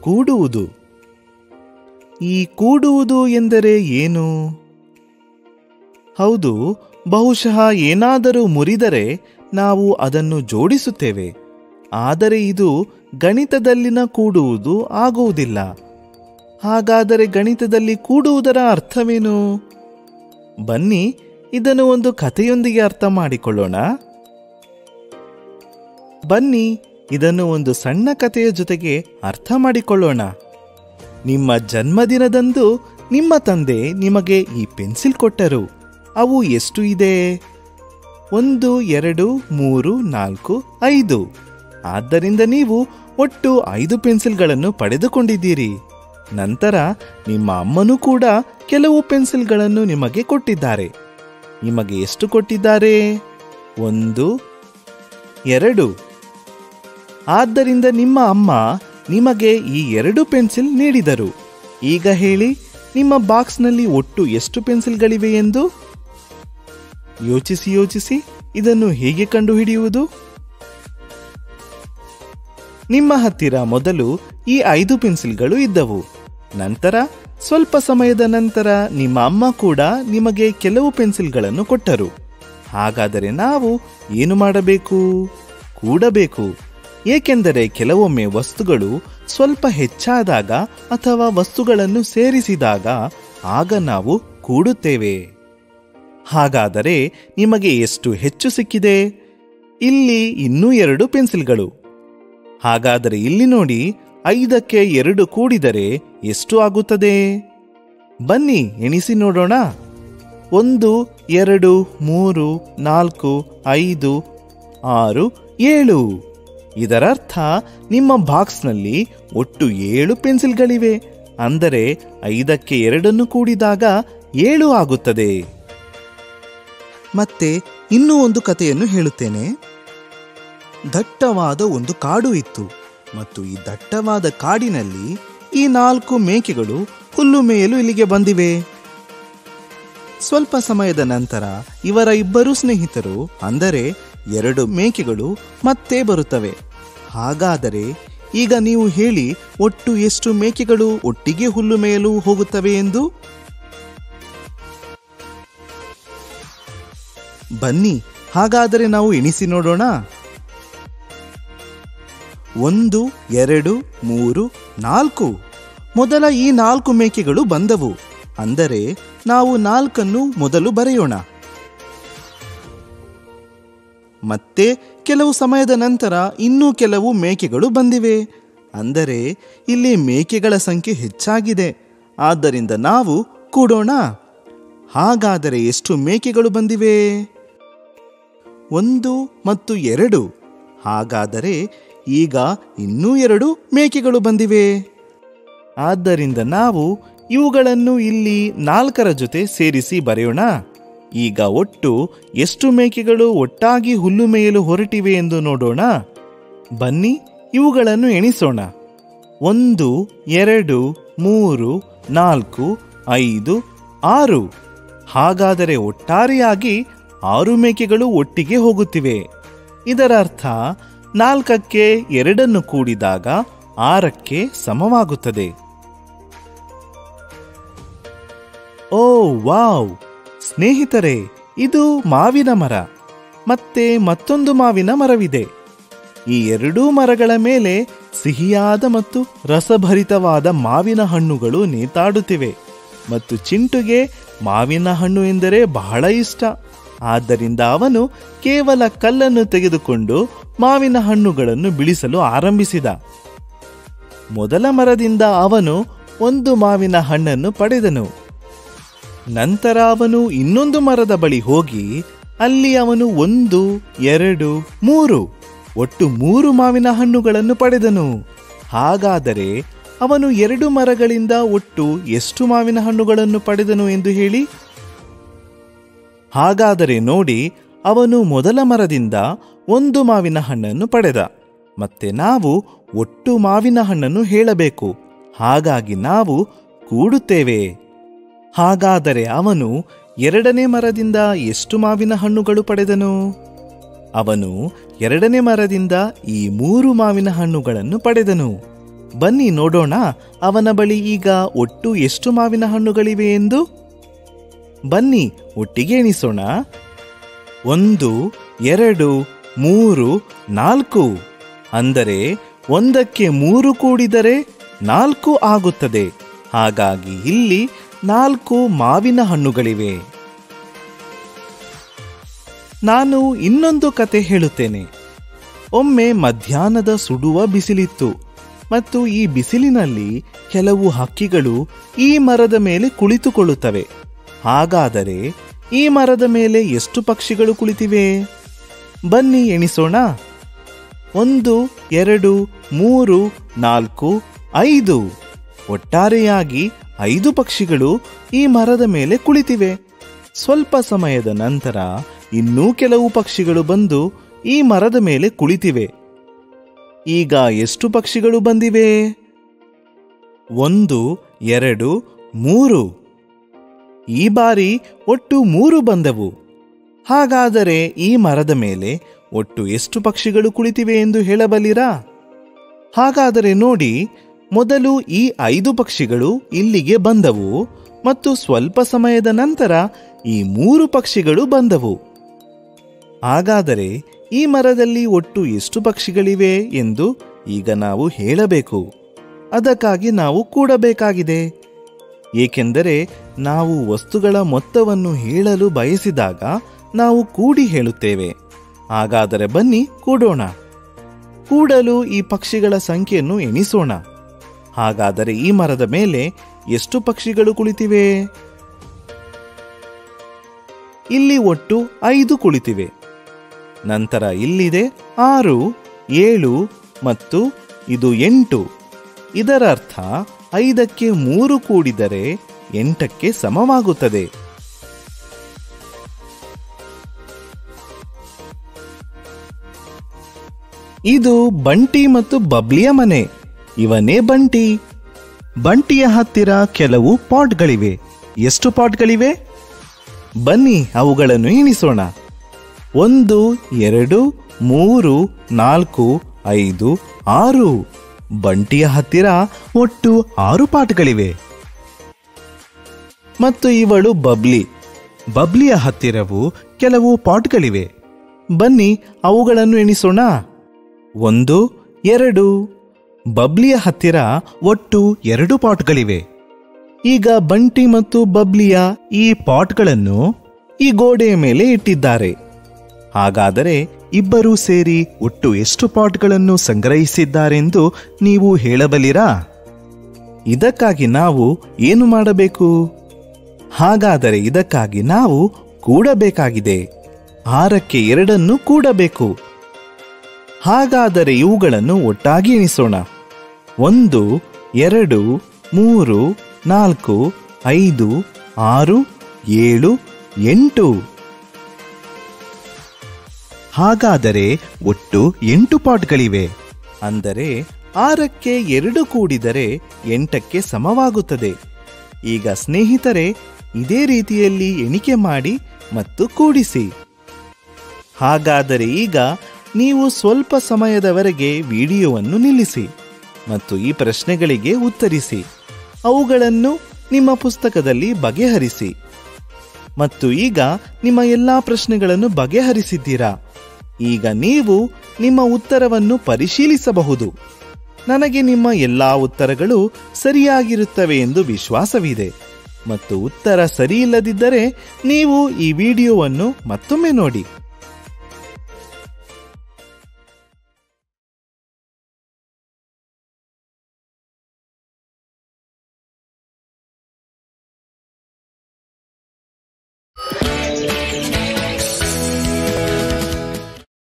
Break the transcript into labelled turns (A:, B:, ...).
A: ಕೂಡುವುದು ಈ ಕೂಡುವುದು ಎಂದರೆ ಏನು ಹೌದು ಬಹುಶಃ ಏನಾದರೂ ಮುರಿದರೆ ನಾವು ಅದನ್ನು ಜೋಡಿಸುತ್ತೇವೆ ಆದರೆ ಇದು ಗಣಿತದಲ್ಲಿನ ಕೂಡುವುದು ಆಗುವುದಿಲ್ಲ ಹಾಗಾದರೆ ಗಣಿತದಲ್ಲಿ ಕೂಡುವುದರ ಅರ್ಥವೇನು ಬನ್ನಿ ಇದನ್ನು ಒಂದು ಕಥೆಯೊಂದಿಗೆ ಅರ್ಥ ಮಾಡಿಕೊಳ್ಳೋಣ ಬನ್ನಿ ಇದನ್ನು ಒಂದು ಸಣ್ಣ ಕಥೆಯ ಜೊತೆಗೆ ಅರ್ಥ ಮಾಡಿಕೊಳ್ಳೋಣ ನಿಮ್ಮ ಜನ್ಮದಿನದಂದು ನಿಮ್ಮ ತಂದೆ ನಿಮಗೆ ಈ ಪೆನ್ಸಿಲ್ ಕೊಟ್ಟರು ಅವು ಎಷ್ಟು ಇದೆ ಒಂದು ಎರಡು ಮೂರು ನಾಲ್ಕು ಐದು ಆದ್ದರಿಂದ ನೀವು ಒಟ್ಟು ಐದು ಪೆನ್ಸಿಲ್ಗಳನ್ನು ಪಡೆದುಕೊಂಡಿದ್ದೀರಿ ನಂತರ ನಿಮ್ಮ ಅಮ್ಮನೂ ಕೂಡ ಕೆಲವು ಪೆನ್ಸಿಲ್ಗಳನ್ನು ನಿಮಗೆ ಕೊಟ್ಟಿದ್ದಾರೆ ನಿಮಗೆ ಎಷ್ಟು ಕೊಟ್ಟಿದ್ದಾರೆ ಒಂದು ಎರಡು ಆದ್ದರಿಂದ ನಿಮ್ಮ ಅಮ್ಮ ನಿಮಗೆ ಈ ಎರಡು ಪೆನ್ಸಿಲ್ ನೀಡಿದರು ಈಗ ಹೇಳಿ ನಿಮ್ಮ ಬಾಕ್ಸ್ನಲ್ಲಿ ಒಟ್ಟು ಎಷ್ಟು ಪೆನ್ಸಿಲ್ಗಳಿವೆ ಎಂದು ಯೋಚಿಸಿ ಯೋಚಿಸಿ ಇದನ್ನು ಹೇಗೆ ಕಂಡುಹಿಡಿಯುವುದು ನಿಮ್ಮ ಹತ್ತಿರ ಮೊದಲು ಈ ಐದು ಪೆನ್ಸಿಲ್ಗಳು ಇದ್ದವು ನಂತರ ಸ್ವಲ್ಪ ಸಮಯದ ನಂತರ ನಿಮ್ಮ ಅಮ್ಮ ಕೂಡ ನಿಮಗೆ ಕೆಲವು ಪೆನ್ಸಿಲ್ಗಳನ್ನು ಕೊಟ್ಟರು ಹಾಗಾದರೆ ನಾವು ಏನು ಮಾಡಬೇಕು ಕೂಡಬೇಕು ಏಕೆಂದರೆ ಕೆಲವೊಮ್ಮೆ ವಸ್ತುಗಳು ಸ್ವಲ್ಪ ಹೆಚ್ಚಾದಾಗ ಅಥವಾ ವಸ್ತುಗಳನ್ನು ಸೇರಿಸಿದಾಗ ಆಗ ನಾವು ಕೂಡುತ್ತೇವೆ ಹಾಗಾದರೆ ನಿಮಗೆ ಎಷ್ಟು ಹೆಚ್ಚು ಸಿಕ್ಕಿದೆ ಇಲ್ಲಿ ಇನ್ನೂ ಎರಡು ಪೆನ್ಸಿಲ್ಗಳು ಹಾಗಾದರೆ ಇಲ್ಲಿ ನೋಡಿ ಐದಕ್ಕೆ ಎರಡು ಕೂಡಿದರೆ ಎಷ್ಟು ಆಗುತ್ತದೆ ಬನ್ನಿ ಎಣಿಸಿ ನೋಡೋಣ ಒಂದು ಎರಡು ಮೂರು ನಾಲ್ಕು ಐದು ಆರು ಏಳು ಇದರರ್ಥ ನಿಮ್ಮ ಬಾಕ್ಸ್ನಲ್ಲಿ ಒಟ್ಟು ಏಳು ಪೆನ್ಸಿಲ್ಗಳಿವೆ ಅಂದರೆ ಐದಕ್ಕೆ ಎರಡನ್ನು ಕೂಡಿದಾಗ ಏಳು ಆಗುತ್ತದೆ ಮತ್ತೆ ಇನ್ನೂ ಒಂದು ಕಥೆಯನ್ನು ಹೇಳುತ್ತೇನೆ ದಟ್ಟವಾದ ಒಂದು ಕಾಡು ಇತ್ತು ಮತ್ತು ಈ ದಟ್ಟವಾದ ಕಾಡಿನಲ್ಲಿ ಈ ನಾಲ್ಕು ಮೇಕೆಗಳು ಹುಲ್ಲು ಮೇಯಲು ಇಲ್ಲಿಗೆ ಬಂದಿವೆ ಸ್ವಲ್ಪ ಸಮಯದ ನಂತರ ಇವರ ಇಬ್ಬರು ಸ್ನೇಹಿತರು ಅಂದರೆ ಎರಡು ಮೇಕೆಗಳು ಮತ್ತೆ ಬರುತ್ತವೆ ಹಾಗಾದರೆ ಈಗ ನೀವು ಹೇಳಿ ಒಟ್ಟು ಎಷ್ಟು ಮೇಕೆಗಳು ಒಟ್ಟಿಗೆ ಹುಲ್ಲು ಮೇಯಲು ಹೋಗುತ್ತವೆ ಎಂದು ಬನ್ನಿ ಹಾಗಾದರೆ ನಾವು ಎಣಿಸಿ ನೋಡೋಣ ಒಂದು ಎರಡು ಮೂರು ನಾಲ್ಕು ಮೊದಲ ಈ ನಾಲ್ಕು ಮೇಕೆಗಳು ಬಂದವು ಅಂದರೆ ನಾವು ನಾಲ್ಕನ್ನು ಮೊದಲು ಬರೆಯೋಣ ಮತ್ತೆ ಕೆಲವು ಸಮಯದ ನಂತರ ಇನ್ನೂ ಕೆಲವು ಮೇಕೆಗಳು ಬಂದಿವೆ ಅಂದರೆ ಇಲ್ಲಿ ಮೇಕೆಗಳ ಸಂಖ್ಯೆ ಹೆಚ್ಚಾಗಿದೆ ಆದ್ದರಿಂದ ನಾವು ಕೂಡೋಣ ಹಾಗಾದರೆ ಎಷ್ಟು ಮೇಕೆಗಳು ಬಂದಿವೆ ಒಂದು ಮತ್ತು ಎರಡು ಹಾಗಾದರೆ ಈಗ ಇನ್ನೂ ಎರಡು ಮೇಕೆಗಳು ಬಂದಿವೆ ಆದ್ದರಿಂದ ನಾವು ಇವುಗಳನ್ನು ಇಲ್ಲಿ ನಾಲ್ಕರ ಜೊತೆ ಸೇರಿಸಿ ಬರೆಯೋಣ ಈಗ ಒಟ್ಟು ಎಷ್ಟು ಮೇಕೆಗಳು ಒಟ್ಟಾಗಿ ಹುಲ್ಲು ಮೇಯಲು ಹೊರಟಿವೆ ಎಂದು ನೋಡೋಣ ಬನ್ನಿ ಇವುಗಳನ್ನು ಎಣಿಸೋಣ ಒಂದು ಎರಡು ಮೂರು ನಾಲ್ಕು ಐದು ಆರು ಹಾಗಾದರೆ ಒಟ್ಟಾರೆಯಾಗಿ ಆರು ಮೇಕೆಗಳು ಒಟ್ಟಿಗೆ ಹೋಗುತ್ತಿವೆ ಇದರ ಅರ್ಥ ನಾಲ್ಕಕ್ಕೆ ಎರಡನ್ನು ಕೂಡಿದಾಗ ಆರಕ್ಕೆ ಸಮವಾಗುತ್ತದೆ ಓ ವಾವ್ ಸ್ನೇಹಿತರೆ ಇದು ಮಾವಿನ ಮರ ಮತ್ತೆ ಮತ್ತೊಂದು ಮಾವಿನ ಮರವಿದೆ ಈ ಎರಡೂ ಮರಗಳ ಮೇಲೆ ಸಿಹಿಯಾದ ಮತ್ತು ರಸಭರಿತವಾದ ಮಾವಿನ ಹಣ್ಣುಗಳು ನೇತಾಡುತ್ತಿವೆ ಮತ್ತು ಚಿಂಟುಗೆ ಮಾವಿನ ಹಣ್ಣು ಎಂದರೆ ಬಹಳ ಇಷ್ಟ ಆದ್ದರಿಂದ ಅವನು ಕೇವಲ ಕಲ್ಲನ್ನು ತೆಗೆದುಕೊಂಡು ಮಾವಿನ ಹಣ್ಣುಗಳನ್ನು ಬಿಳಿಸಲು ಆರಂಭಿಸಿದ ಮೊದಲ ಮರದಿಂದ ಅವನು ಒಂದು ಮಾವಿನ ಹಣ್ಣನ್ನು ಪಡೆದನು ನಂತರ ಅವನು ಇನ್ನೊಂದು ಮರದ ಬಳಿ ಹೋಗಿ ಅಲ್ಲಿ ಅವನು ಒಂದು ಎರಡು ಮೂರು ಒಟ್ಟು ಮೂರು ಮಾವಿನ ಹಣ್ಣುಗಳನ್ನು ಪಡೆದನು ಹಾಗಾದರೆ ಅವನು ಎರಡು ಮರಗಳಿಂದ ಒಟ್ಟು ಎಷ್ಟು ಮಾವಿನ ಹಣ್ಣುಗಳನ್ನು ಪಡೆದನು ಎಂದು ಹೇಳಿ ಹಾಗಾದರೆ ನೋಡಿ ಅವನು ಮೊದಲ ಮರದಿಂದ ಒಂದು ಮಾವಿನ ಹಣ್ಣನ್ನು ಪಡೆದ ಮತ್ತೆ ನಾವು ಒಟ್ಟು ಮಾವಿನ ಹಣ್ಣನ್ನು ಹೇಳಬೇಕು ಹಾಗಾಗಿ ನಾವು ಕೂಡುತ್ತೇವೆ ಹಾಗಾದರೆ ಅವನು ಎರಡನೇ ಮರದಿಂದ ಎಷ್ಟು ಮಾವಿನ ಹಣ್ಣುಗಳು ಪಡೆದನು ಅವನು ಎರಡನೇ ಮರದಿಂದ ಈ ಮೂರು ಮಾವಿನ ಹಣ್ಣುಗಳನ್ನು ಪಡೆದನು ಬನ್ನಿ ನೋಡೋಣ ಅವನ ಬಳಿ ಈಗ ಒಟ್ಟು ಎಷ್ಟು ಮಾವಿನ ಹಣ್ಣುಗಳಿವೆ ಎಂದು ಬನ್ನಿ ಒಟ್ಟಿಗೆ ಎಣಿಸೋಣ ಒಂದು ಎರಡು ಮೂರು ನಾಲ್ಕು ಅಂದರೆ ಒಂದಕ್ಕೆ ಮೂರು ಕೂಡಿದರೆ ನಾಲ್ಕು ಆಗುತ್ತದೆ ಹಾಗಾಗಿ ಇಲ್ಲಿ ನಾಲ್ಕು ಮಾವಿನ ಹಣ್ಣುಗಳಿವೆ ನಾನು ಇನ್ನೊಂದು ಕತೆ ಹೇಳುತ್ತೇನೆ ಒಮ್ಮೆ ಮಧ್ಯಾಹ್ನದ ಸುಡುವ ಬಿಸಿಲಿತ್ತು ಮತ್ತು ಈ ಬಿಸಿಲಿನಲ್ಲಿ ಕೆಲವು ಹಕ್ಕಿಗಳು ಈ ಮರದ ಮೇಲೆ ಕುಳಿತುಕೊಳ್ಳುತ್ತವೆ ಹಾಗಾದರೆ ಈ ಮರದ ಮೇಲೆ ಎಷ್ಟು ಪಕ್ಷಿಗಳು ಕುಳಿತಿವೆ ಬನ್ನಿ ಎಣಿಸೋಣ ಒಂದು ಎರಡು ಮೂರು ನಾಲ್ಕು ಐದು ಒಟ್ಟಾರೆಯಾಗಿ ಐದು ಪಕ್ಷಿಗಳು ಈ ಮರದ ಮೇಲೆ ಕುಳಿತಿವೆ ಸ್ವಲ್ಪ ಸಮಯದ ನಂತರ ಇನ್ನೂ ಕೆಲವು ಪಕ್ಷಿಗಳು ಬಂದು ಈ ಮರದ ಮೇಲೆ ಕುಳಿತಿವೆ ಈಗ ಎಷ್ಟು ಪಕ್ಷಿಗಳು ಬಂದಿವೆ ಒಂದು ಎರಡು ಮೂರು ಈ ಬಾರಿ ಒಟ್ಟು ಮೂರು ಬಂದವು ಹಾಗಾದರೆ ಈ ಮರದ ಮೇಲೆ ಒಟ್ಟು ಎಷ್ಟು ಪಕ್ಷಿಗಳು ಕುಳಿತಿವೆ ಎಂದು ಹೇಳಬಲ್ಲಿರಾ ಹಾಗಾದರೆ ನೋಡಿ ಮೊದಲು ಈ ಐದು ಪಕ್ಷಿಗಳು ಇಲ್ಲಿಗೆ ಬಂದವು ಮತ್ತು ಸ್ವಲ್ಪ ಸಮಯದ ನಂತರ ಈ ಮೂರು ಪಕ್ಷಿಗಳು ಬಂದವು ಹಾಗಾದರೆ ಈ ಮರದಲ್ಲಿ ಒಟ್ಟು ಎಷ್ಟು ಪಕ್ಷಿಗಳಿವೆ ಎಂದು ಈಗ ನಾವು ಹೇಳಬೇಕು ಅದಕ್ಕಾಗಿ ನಾವು ಕೂಡಬೇಕಾಗಿದೆ ಏಕೆಂದರೆ ನಾವು ವಸ್ತುಗಳ ಮೊತ್ತವನ್ನು ಹೇಳಲು ಬಯಸಿದಾಗ ನಾವು ಕೂಡಿ ಹೇಳುತ್ತೇವೆ ಹಾಗಾದರೆ ಬನ್ನಿ ಕೂಡೋಣ ಕೂಡಲು ಈ ಪಕ್ಷಿಗಳ ಸಂಖ್ಯೆಯನ್ನು ಎಣಿಸೋಣ ಹಾಗಾದರೆ ಈ ಮರದ ಮೇಲೆ ಎಷ್ಟು ಪಕ್ಷಿಗಳು ಕುಳಿತಿವೆ ಇಲ್ಲಿ ಒಟ್ಟು ಐದು ಕುಳಿತಿವೆ ನಂತರ ಇಲ್ಲಿದೆ ಆರು ಏಳು ಮತ್ತು ಇದು ಎಂಟು ಇದರರ್ಥ ಐದಕ್ಕೆ ಮೂರು ಕೂಡಿದರೆ ಎಂಟಕ್ಕೆ ಸಮವಾಗುತ್ತದೆ ಇದು ಬಂಟಿ ಮತ್ತು ಬಬ್ಲಿಯ ಮನೆ ಇವನೇ ಬಂಟಿ ಬಂಟಿಯ ಹತ್ತಿರ ಕೆಲವು ಪಾಟ್ಗಳಿವೆ ಎಷ್ಟು ಪಾಟ್ಗಳಿವೆ ಬನ್ನಿ ಅವುಗಳನ್ನು ಎಣಿಸೋಣ ಒಂದು ಎರಡು ಮೂರು ನಾಲ್ಕು ಐದು ಆರು ಬಂಟಿಯ ಹತ್ತಿರ ಒಟ್ಟು ಆರು ಪಾಟ್ಗಳಿವೆ ಮತ್ತು ಇವಳು ಬಬ್ಲಿ ಬಬ್ಲಿಯ ಹತ್ತಿರವು ಕೆಲವು ಪಾಟ್ಗಳಿವೆ ಬನ್ನಿ ಅವುಗಳನ್ನು ಎಣಿಸೋಣ ಒಂದು ಎರಡು ಬಬ್ಲಿಯ ಹತ್ತಿರ ಒಟ್ಟು ಎರಡು ಪಾಟ್ಗಳಿವೆ ಈಗ ಬಂಟಿ ಮತ್ತು ಬಬ್ಲಿಯ ಈ ಪಾಟ್ಗಳನ್ನು ಈ ಗೋಡೆಯ ಮೇಲೆ ಇಟ್ಟಿದ್ದಾರೆ ಹಾಗಾದರೆ ಇಬ್ಬರೂ ಸೇರಿ ಒಟ್ಟು ಎಷ್ಟು ಪಾಟ್ಗಳನ್ನು ಸಂಗ್ರಹಿಸಿದ್ದಾರೆಂದು ನೀವು ಹೇಳಬಲ್ಲಿರಾ ಇದಕ್ಕಾಗಿ ನಾವು ಏನು ಮಾಡಬೇಕು ಹಾಗಾದರೆ ಇದಕ್ಕಾಗಿ ನಾವು ಕೂಡಬೇಕಾಗಿದೆ ಆರಕ್ಕೆ ಎರಡನ್ನು ಕೂಡಬೇಕು ಹಾಗಾದರೆ ಇವುಗಳನ್ನು ಒಟ್ಟಾಗಿ ಎಣಿಸೋಣ ಒಂದು ಎರಡು ಮೂರು ನಾಲ್ಕು ಐದು ಆರು ಏಳು ಎಂಟು ಹಾಗಾದರೆ ಒಟ್ಟು ಎಂಟು ಪಾಟ್ಗಳಿವೆ ಅಂದರೆ ಆರಕ್ಕೆ ಎರಡು ಕೂಡಿದರೆ ಎಂಟಕ್ಕೆ ಸಮವಾಗುತ್ತದೆ ಈಗ ಸ್ನೇಹಿತರೆ ಇದೇ ರೀತಿಯಲ್ಲಿ ಎಣಿಕೆ ಮಾಡಿ ಮತ್ತು ಕೂಡಿಸಿ ಹಾಗಾದರೆ ಈಗ ನೀವು ಸ್ವಲ್ಪ ಸಮಯದವರೆಗೆ ವಿಡಿಯೋವನ್ನು ನಿಲ್ಲಿಸಿ ಮತ್ತು ಈ ಪ್ರಶ್ನೆಗಳಿಗೆ ಉತ್ತರಿಸಿ ಅವುಗಳನ್ನು ನಿಮ್ಮ ಪುಸ್ತಕದಲ್ಲಿ ಬಗೆಹರಿಸಿ ಮತ್ತು ಈಗ ನಿಮ್ಮ ಎಲ್ಲಾ ಪ್ರಶ್ನೆಗಳನ್ನು ಬಗೆಹರಿಸಿದ್ದೀರಾ ಈಗ ನೀವು ನಿಮ್ಮ ಉತ್ತರವನ್ನು ಪರಿಶೀಲಿಸಬಹುದು ನನಗೆ ನಿಮ್ಮ ಎಲ್ಲಾ ಉತ್ತರಗಳು ಸರಿಯಾಗಿರುತ್ತವೆ ಎಂದು ವಿಶ್ವಾಸವಿದೆ ಮತ್ತು ಉತ್ತರ ಸರಿಯಿಲ್ಲದಿದ್ದರೆ ನೀವು ಈ ವಿಡಿಯೋವನ್ನು ಮತ್ತೊಮ್ಮೆ ನೋಡಿ